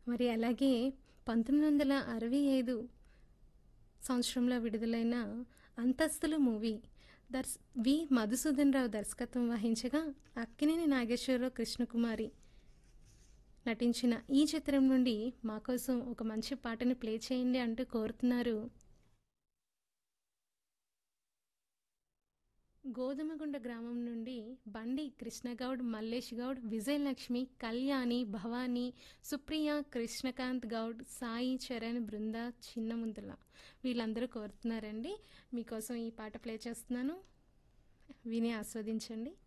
మరి అలాగే పంతొమ్మిది వందల అరవై ఐదు సంవత్సరంలో విడుదలైన అంతస్తులు మూవీ దర్శ వి మధుసూదన్ రావు దర్శకత్వం వహించగా అక్కినేని నాగేశ్వరరావు కృష్ణకుమారి నటించిన ఈ చిత్రం నుండి మా కోసం ఒక మంచి పాటని ప్లే చేయండి అంటూ కోరుతున్నారు గోధుమగుండ గ్రామం నుండి బండి కృష్ణగౌడ్ మల్లేష్ గౌడ్ విజయలక్ష్మి కళ్యాణి భవానీ సుప్రియ కృష్ణకాంత్ గౌడ్ సాయి చరణ్ బృంద చిన్నముందుల వీళ్ళందరూ కోరుతున్నారండి మీకోసం ఈ పాట ప్లే చేస్తున్నాను విని ఆస్వాదించండి